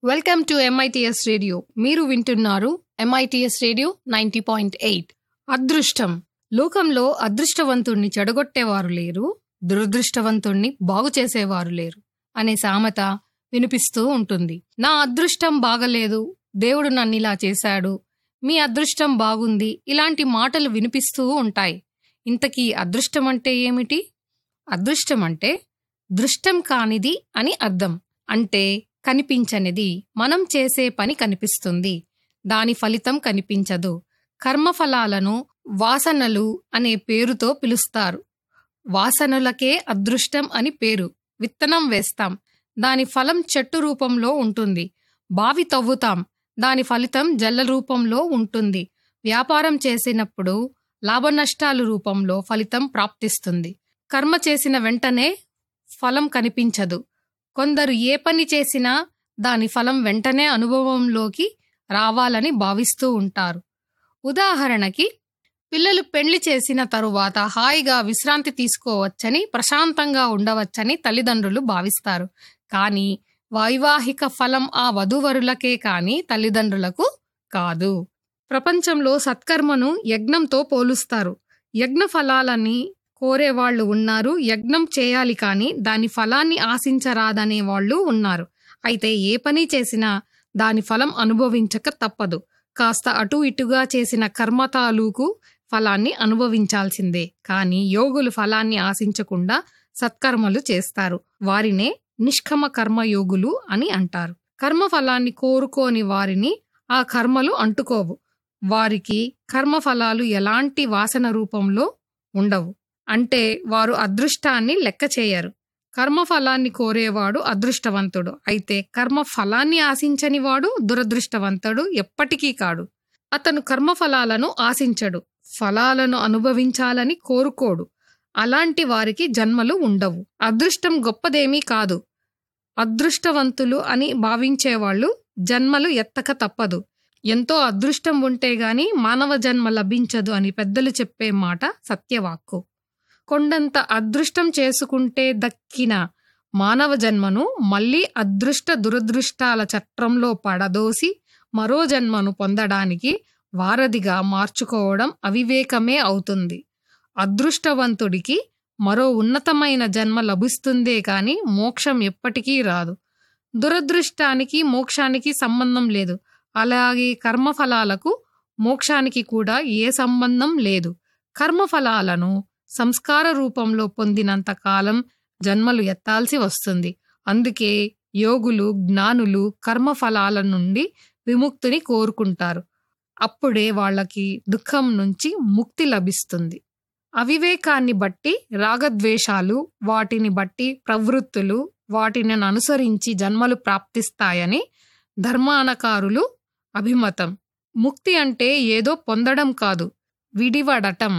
welcome to MITS radio మీరు వింటున్నారు MITS radio ninety point eight అదృష్టం లోకంలో అదృష్టవంతుణ్ణి చెడగొట్టేవారు లేరు దురదృష్టవంతుణ్ణి బాగు చేసేవారు లేరు అనే సామెత వినిపిస్తూ ఉంటుంది నా అదృష్టం బాగలేదు దేవుడు నన్ను ఇలా చేశాడు మీ అదృష్టం బాగుంది ఇలాంటి మాటలు వినిపిస్తూ ఉంటాయి ఇంతకీ అదృష్టం అంటే ఏమిటి అదృష్టం అంటే దృష్టం కానిది అని అర్థం అంటే కనిపించనిది మనం చేసే పని కనిపిస్తుంది దాని ఫలితం కనిపించదు కర్మఫలాలను వాసనలు అనే పేరుతో పిలుస్తారు వాసనలకే అదృష్టం అని పేరు విత్తనం వేస్తాం దాని ఫలం చెట్టు రూపంలో ఉంటుంది బావి తవ్వుతాం దాని ఫలితం జల్ల రూపంలో ఉంటుంది వ్యాపారం చేసినప్పుడు లాభనష్టాలు రూపంలో ఫలితం ప్రాప్తిస్తుంది కర్మ చేసిన వెంటనే ఫలం కనిపించదు కొందరు ఏ పని చేసినా దాని ఫలం వెంటనే అనుభవంలోకి రావాలని భావిస్తూ ఉంటారు ఉదాహరణకి పిల్లలు పెళ్లి చేసిన తరువాత హాయిగా విశ్రాంతి తీసుకోవచ్చని ప్రశాంతంగా ఉండవచ్చని తల్లిదండ్రులు భావిస్తారు కానీ వైవాహిక ఫలం ఆ వధూవరులకే కాని తల్లిదండ్రులకు కాదు ప్రపంచంలో సత్కర్మను యజ్ఞంతో పోలుస్తారు యజ్ఞ ఫలాలని కోరేవాళ్లు ఉన్నారు యజ్ఞం చేయాలి కానీ దాని ఫలాన్ని ఆశించరాదనే వాళ్ళు ఉన్నారు అయితే ఏ పని చేసినా దాని ఫలం అనుభవించక తప్పదు కాస్త అటు ఇటుగా చేసిన కర్మ తాలూకు ఫలాన్ని అనుభవించాల్సిందే కానీ యోగులు ఫలాన్ని ఆశించకుండా సత్కర్మలు చేస్తారు వారినే నిష్కమ కర్మయోగులు అని అంటారు కర్మ ఫలాన్ని కోరుకోని వారిని ఆ కర్మలు అంటుకోవు వారికి కర్మఫలాలు ఎలాంటి వాసన రూపంలో ఉండవు అంటే వారు అదృష్టాన్ని లెక్క చేయరు కర్మఫలాన్ని కోరేవాడు అదృష్టవంతుడు అయితే కర్మ ఫలాన్ని ఆశించని వాడు దురదృష్టవంతుడు ఎప్పటికీ కాడు అతను కర్మఫలాలను ఆశించడు ఫలాలను అనుభవించాలని కోరుకోడు అలాంటి వారికి జన్మలు ఉండవు అదృష్టం గొప్పదేమీ కాదు అదృష్టవంతులు అని భావించేవాళ్ళు జన్మలు ఎత్తక తప్పదు ఎంతో అదృష్టం ఉంటే గాని మానవ జన్మ లభించదు అని పెద్దలు చెప్పే మాట సత్యవాక్కు కొండంత అదృష్టం చేసుకుంటే దక్కిన మానవ జన్మను మళ్ళీ అదృష్ట దురదృష్టాల చట్రంలో పడదోసి మరో జన్మను పొందడానికి వారధిగా మార్చుకోవడం అవివేకమే అవుతుంది అదృష్టవంతుడికి మరో ఉన్నతమైన జన్మ లభిస్తుందే కాని మోక్షం ఎప్పటికీ రాదు దురదృష్టానికి మోక్షానికి సంబంధం లేదు అలాగే కర్మఫలాలకు మోక్షానికి కూడా ఏ సంబంధం లేదు కర్మఫలాలను సంస్కార రూపంలో పొందినంత కాలం జన్మలు ఎత్తాల్సి వస్తుంది అందుకే యోగులు జ్ఞానులు కర్మఫలాల నుండి విముక్తిని కోరుకుంటారు అప్పుడే వాళ్ళకి దుఃఖం నుంచి ముక్తి లభిస్తుంది అవివేకాన్ని బట్టి రాగద్వేషాలు వాటిని బట్టి ప్రవృత్తులు వాటిని అనుసరించి జన్మలు ప్రాప్తిస్తాయని ధర్మానకారులు అభిమతం ముక్తి అంటే ఏదో పొందడం కాదు విడివడటం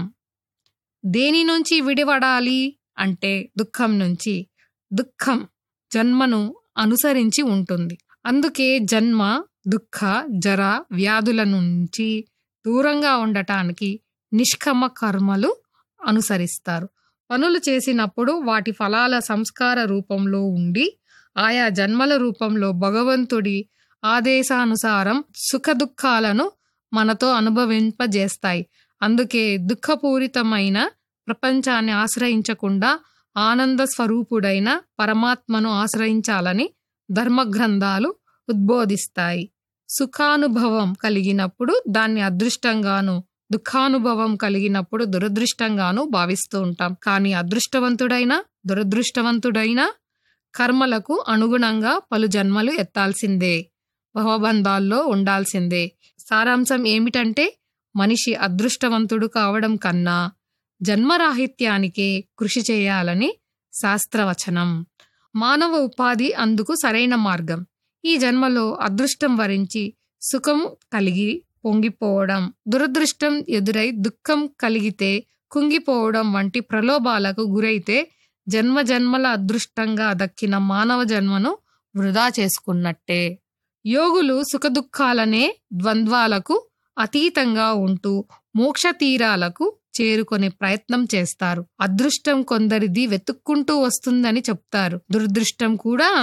దేని నుంచి విడివడాలి అంటే దుఃఖం నుంచి దుఃఖం జన్మను అనుసరించి ఉంటుంది అందుకే జన్మ దుఃఖ జర వ్యాధుల నుంచి దూరంగా ఉండటానికి నిష్కమ కర్మలు అనుసరిస్తారు పనులు చేసినప్పుడు వాటి ఫలాల సంస్కార రూపంలో ఉండి ఆయా జన్మల రూపంలో భగవంతుడి ఆదేశానుసారం సుఖదుఖాలను మనతో అనుభవింపజేస్తాయి అందుకే దుఃఖపూరితమైన ప్రపంచాన్ని ఆశ్రయించకుండా ఆనంద స్వరూపుడైన పరమాత్మను ఆశ్రయించాలని ధర్మగ్రంథాలు ఉద్బోధిస్తాయి సుఖానుభవం కలిగినప్పుడు దాన్ని అదృష్టంగాను దుఃఖానుభవం కలిగినప్పుడు దురదృష్టంగాను భావిస్తూ ఉంటాం కానీ అదృష్టవంతుడైనా దురదృష్టవంతుడైనా కర్మలకు అనుగుణంగా పలు జన్మలు ఎత్తాల్సిందే భవబంధాల్లో ఉండాల్సిందే సారాంశం ఏమిటంటే మనిషి అదృష్టవంతుడు కావడం కన్నా జన్మరాహిత్యానికే కృషి చేయాలని శాస్త్రవచనం మానవ ఉపాధి అందుకు సరైన మార్గం ఈ జన్మలో అదృష్టం వరించి సుఖం కలిగి పొంగిపోవడం దురదృష్టం ఎదురై దుఃఖం కలిగితే కుంగిపోవడం వంటి ప్రలోభాలకు గురైతే జన్మ జన్మల అదృష్టంగా దక్కిన మానవ జన్మను వృధా చేసుకున్నట్టే యోగులు సుఖదుఖాలనే ద్వంద్వాలకు అతీతంగా ఉంటూ మోక్ష తీరాలకు చేరుకునే ప్రయత్నం చేస్తారు అదృష్టం కొందరిది వెతుక్కుంటూ వస్తుందని చెప్తారు దురదృష్టం కూడా అంతే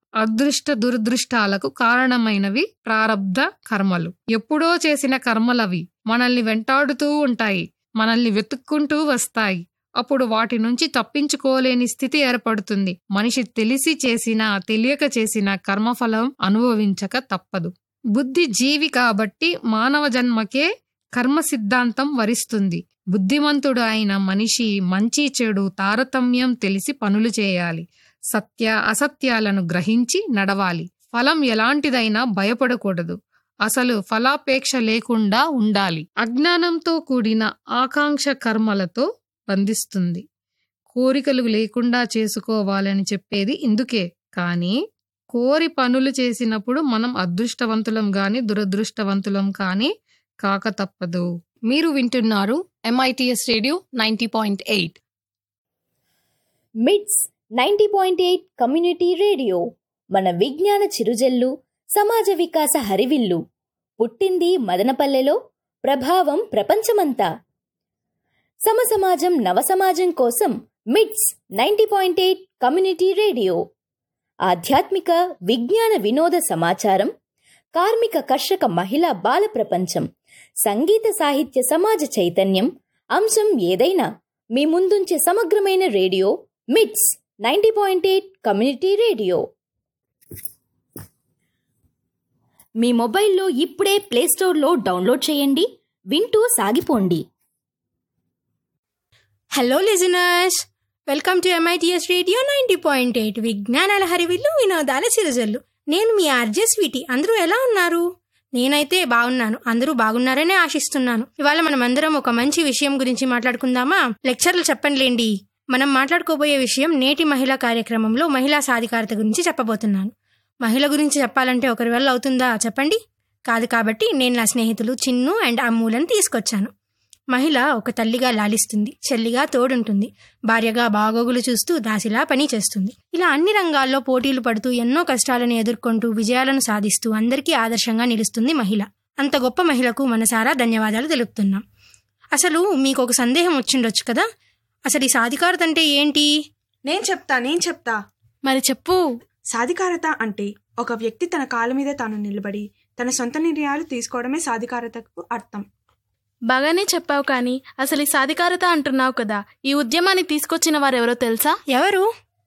అదృష్ట దురదృష్టాలకు కారణమైనవి ప్రారబ్ధ కర్మలు ఎప్పుడో చేసిన కర్మలవి మనల్ని వెంటాడుతూ ఉంటాయి మనల్ని వెతుక్కుంటూ వస్తాయి అప్పుడు వాటి నుంచి తప్పించుకోలేని స్థితి ఏర్పడుతుంది మనిషి తెలిసి చేసినా తెలియక చేసిన కర్మఫలం అనుభవించక తప్పదు బుద్ధి జీవి కాబట్టి మానవ జన్మకే కర్మ సిద్ధాంతం వరిస్తుంది బుద్ధిమంతుడు అయిన మనిషి మంచి చెడు తారతమ్యం తెలిసి పనులు చేయాలి సత్య అసత్యాలను గ్రహించి నడవాలి ఫలం ఎలాంటిదైనా భయపడకూడదు అసలు ఫలాపేక్ష లేకుండా ఉండాలి అజ్ఞానంతో కూడిన ఆకాంక్ష కర్మలతో బంధిస్తుంది కోరికలు లేకుండా చేసుకోవాలని చెప్పేది ఇందుకే కానీ కోరి పనులు చేసినప్పుడు మనం అదృష్టవంతులం గాని దురదృష్టవంతులం కానీ కాక తప్పదు మీరు వింటున్నారు MITS radio ninety point eight MITS ninety point eight community radio మన విజ్ఞాన చిరుజల్లు సమాజ వికాస హరివిల్లు పుట్టింది మదనపల్లెలో ప్రభావం ప్రపంచమంతా సమసమాజం నవసమాజం కోసం MITS ninety point eight community radio ఆధ్యాత్మిక విజ్ఞాన వినోద సమాచారం కార్మిక కర్షక మహిళా బాల ప్రపంచం సంగీత సాహిత్య సమాజ చైతన్యం అంశం ఏదైనా మీ ముందుంచే సమగ్రమైన radio MITS ninety point eight community radio మీ మొబైల్లో ఇప్పుడే ప్లేస్టోర్లో డౌన్లోడ్ చేయండి వింటూ సాగిపోండి hello listeners welcome to MITS radio ninety point eight విజ్ఞానాల హరివిల్లు వినోదాల చిరుజల్లు నేను మీ ఆర్జే స్వీటీ అందరూ ఎలా ఉన్నారు నేనైతే బాగున్నాను అందరూ బాగున్నారనే ఆశిస్తున్నాను ఇవాళ మనం అందరం ఒక మంచి విషయం గురించి మాట్లాడుకుందామా లెక్చర్లు చెప్పండిలేండి మనం మాట్లాడుకోబోయే విషయం నేటి మహిళా కార్యక్రమంలో మహిళా సాధికారత గురించి చెప్పబోతున్నాను మహిళ గురించి చెప్పాలంటే ఒకరి వల్ల అవుతుందా చెప్పండి కాదు కాబట్టి నేను నా స్నేహితులు చిన్ను అండ్ అమ్ములను తీసుకొచ్చాను మహిళ ఒక తల్లిగా లాలిస్తుంది చెల్లిగా తోడుంటుంది భార్యగా బాగోగులు చూస్తూ దాసిలా పని చేస్తుంది ఇలా అన్ని రంగాల్లో పోటీలు పడుతూ ఎన్నో కష్టాలను ఎదుర్కొంటూ విజయాలను సాధిస్తూ అందరికీ ఆదర్శంగా నిలుస్తుంది మహిళ అంత గొప్ప మహిళకు మనసారా ధన్యవాదాలు తెలుపుతున్నాం అసలు మీకు ఒక సందేహం వచ్చిండొచ్చు కదా అసలు ఈ సాధికారత అంటే ఏంటి నేను చెప్తా నేను చెప్తా మరి చెప్పు సాధికారత అంటే ఒక వ్యక్తి తన కాళ్ళ మీద తాను నిలబడి తన సొంత నిర్ణయాలు తీసుకోవడమే సాధికారతకు అర్థం బాగానే చెప్పావు కానీ అసలు ఈ సాధికారత అంటున్నావు కదా ఈ ఉద్యమాన్ని తీసుకొచ్చిన వారెవరో తెలుసా ఎవరు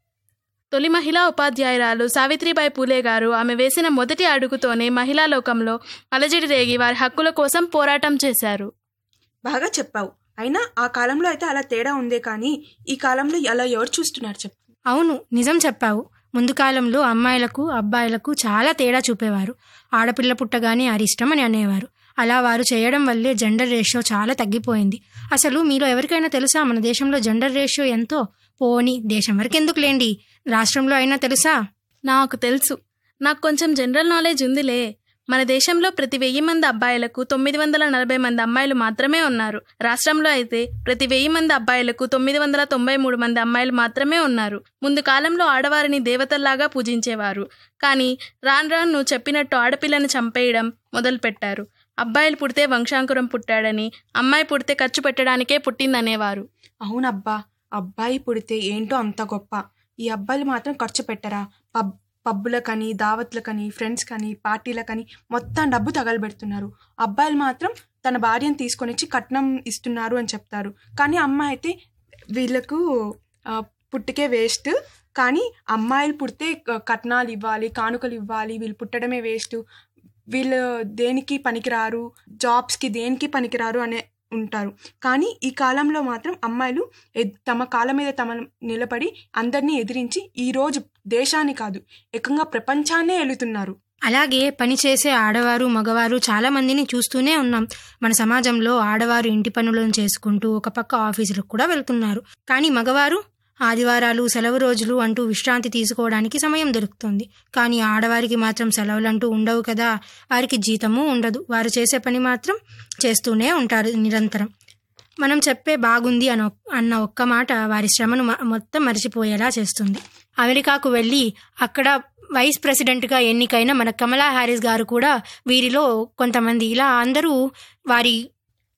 తొలి మహిళా ఉపాధ్యాయురాలు సావిత్రిబాయి పూలే గారు ఆమె వేసిన మొదటి అడుగుతోనే మహిళా లోకంలో అలజడి రేగి వారి హక్కుల కోసం పోరాటం చేశారు బాగా చెప్పావు అయినా ఆ కాలంలో అయితే అలా తేడా ఉందే కానీ ఈ కాలంలో అలా ఎవరు చూస్తున్నారు చెప్పు అవును నిజం చెప్పావు ముందు కాలంలో అమ్మాయిలకు అబ్బాయిలకు చాలా తేడా చూపేవారు ఆడపిల్ల పుట్టగానే అరిష్టం అని అనేవారు అలా వారు చేయడం వల్లే జెండర్ రేషియో చాలా తగ్గిపోయింది అసలు మీలో ఎవరికైనా తెలుసా మన దేశంలో జెండర్ రేషియో ఎంతో పోని దేశం వరకు ఎందుకు లేండి రాష్ట్రంలో అయినా తెలుసా నాకు తెలుసు నాకు కొంచెం జనరల్ నాలెడ్జ్ ఉందిలే మన దేశంలో ప్రతి వెయ్యి మంది అబ్బాయిలకు తొమ్మిది వందల నలభై మంది అమ్మాయిలు మాత్రమే ఉన్నారు రాష్ట్రంలో అయితే ప్రతి వెయ్యి మంది అబ్బాయిలకు తొమ్మిది వందల తొంభై మూడు మంది అమ్మాయిలు మాత్రమే ఉన్నారు ముందు కాలంలో ఆడవారిని దేవతల్లాగా పూజించేవారు కానీ రాను రాను నువ్వు చెప్పినట్టు ఆడపిల్లను చంపేయడం మొదలుపెట్టారు అబ్బాయిలు పుడితే వంశాంకురం పుట్టాడని అమ్మాయి పుడితే ఖర్చు పెట్టడానికే పుట్టిందనేవారు అవునబ్బా అబ్బాయి పుడితే ఏంటో అంత గొప్ప ఈ అబ్బాయిలు మాత్రం ఖర్చు పెట్టరా పబ్ పబ్బులకని దావత్లకని ఫ్రెండ్స్ కని పార్టీలకని మొత్తం డబ్బు తగలబెడుతున్నారు అబ్బాయిలు మాత్రం తన భార్యను తీసుకొని వచ్చి కట్నం ఇస్తున్నారు అని చెప్తారు కానీ అమ్మాయి అయితే వీళ్ళకు ఆ, పుట్టికే వేస్ట్ కానీ అమ్మాయిలు పుడితే క- కట్నాలు ఇవ్వాలి కానుకలు ఇవ్వాలి వీళ్ళు పుట్టడమే వేస్ట్ వీళ్ళు దేనికి పనికిరారు జాబ్స్కి దేనికి పనికిరారు అనే ఉంటారు కానీ ఈ కాలంలో మాత్రం అమ్మాయిలు ఎద్- తమ కాళ్ళ మీద తమ నిలబడి అందరినీ ఎదిరించి ఈరోజు దేశాన్ని కాదు ఏకంగా ప్రపంచాన్నే ఏలుతున్నారు అలాగే పనిచేసే ఆడవారు మగవారు చాలా మందిని చూస్తూనే ఉన్నాం మన సమాజంలో ఆడవారు ఇంటి పనులను చేసుకుంటూ ఒక పక్క ఆఫీసులకు కూడా వెళ్తున్నారు కానీ మగవారు ఆదివారాలు సెలవు రోజులు అంటూ విశ్రాంతి తీసుకోవడానికి సమయం దొరుకుతుంది కానీ ఆడవారికి మాత్రం సెలవులంటూ ఉండవు కదా వారికి జీతము ఉండదు వారు చేసే పని మాత్రం చేస్తూనే ఉంటారు నిరంతరం మనం చెప్పే బాగుంది అని ఒక్- అన్న ఒక్క మాట వారి శ్రమను మ- మొత్తం మర్చిపోయేలా చేస్తుంది అమెరికాకు వెళ్ళి అక్కడ వైస్ ప్రెసిడెంట్గా ఎన్నికైన మన కమలా హ్యారిస్ గారు కూడా వీరిలో కొంతమంది ఇలా అందరూ వారి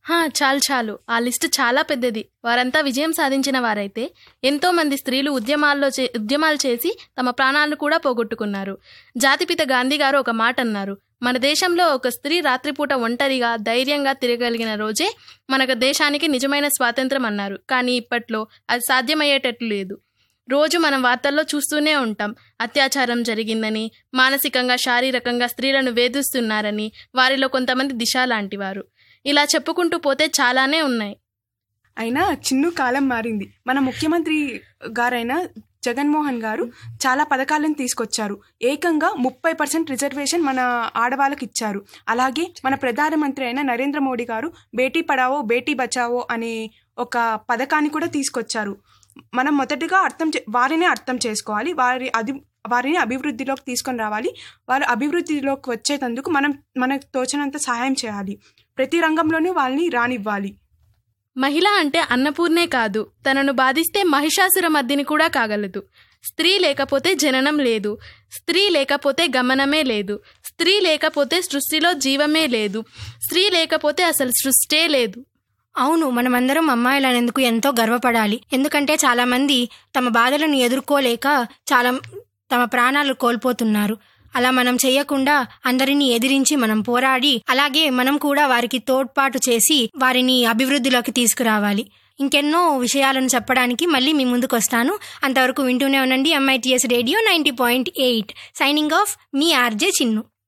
హా చాలు చాలు ఆ లిస్టు చాలా పెద్దది వారంతా విజయం సాధించిన వారైతే ఎంతో మంది స్త్రీలు ఉద్యమాల్లో చే ఉద్యమాలు చేసి తమ ప్రాణాలను కూడా పోగొట్టుకున్నారు జాతిపిత గాంధీ గారు ఒక మాట అన్నారు మన దేశంలో ఒక స్త్రీ రాత్రిపూట ఒంటరిగా ధైర్యంగా తిరగలిగిన రోజే మనకు దేశానికి నిజమైన స్వాతంత్రం అన్నారు కానీ ఇప్పట్లో అది సాధ్యమయ్యేటట్లు లేదు రోజు మనం వార్తల్లో చూస్తూనే ఉంటాం అత్యాచారం జరిగిందని మానసికంగా శారీరకంగా స్త్రీలను వేధిస్తున్నారని వారిలో కొంతమంది దిశ లాంటివారు ఇలా చెప్పుకుంటూ పోతే చాలానే ఉన్నాయి అయినా చిన్ను కాలం మారింది మన ముఖ్యమంత్రి గారైన జగన్మోహన్ గారు చాలా పథకాలను తీసుకొచ్చారు ఏకంగా ముప్పై పర్సెంట్ రిజర్వేషన్ మన ఆడవాళ్ళకి ఇచ్చారు అలాగే మన ప్రధానమంత్రి అయిన నరేంద్ర మోడీ గారు బేటీ పడావో బేటీ బచావో అనే ఒక పథకాన్ని కూడా తీసుకొచ్చారు మనం మొదటిగా అర్థం చే వారినే అర్థం చేసుకోవాలి వారి అది వారిని అభివృద్ధిలోకి తీసుకొని రావాలి వారు అభివృద్ధిలోకి వచ్చేటందుకు మనం మనకు తోచినంత సహాయం చేయాలి ప్రతి రంగంలోనూ వాళ్ళని రానివ్వాలి మహిళ అంటే అన్నపూర్ణే కాదు తనను బాధిస్తే మహిషాసుర మద్దిని కూడా కాగలదు స్త్రీ లేకపోతే జననం లేదు స్త్రీ లేకపోతే గమనమే లేదు స్త్రీ లేకపోతే సృష్టిలో జీవమే లేదు స్త్రీ లేకపోతే అసలు సృష్టే లేదు అవును మనమందరం అమ్మాయిలనేందుకు ఎంతో గర్వపడాలి ఎందుకంటే చాలా మంది తమ బాధలను ఎదుర్కోలేక చాలా తమ ప్రాణాలు కోల్పోతున్నారు అలా మనం చేయకుండా అందరినీ ఎదిరించి మనం పోరాడి అలాగే మనం కూడా వారికి తోడ్పాటు చేసి వారిని అభివృద్ధిలోకి తీసుకురావాలి ఇంకెన్నో విషయాలను చెప్పడానికి మళ్ళీ మీ ముందుకు వస్తాను అంతవరకు వింటూనే ఉండండి MITS radio ninety point eight signing off మీ ఆర్జే చిన్ను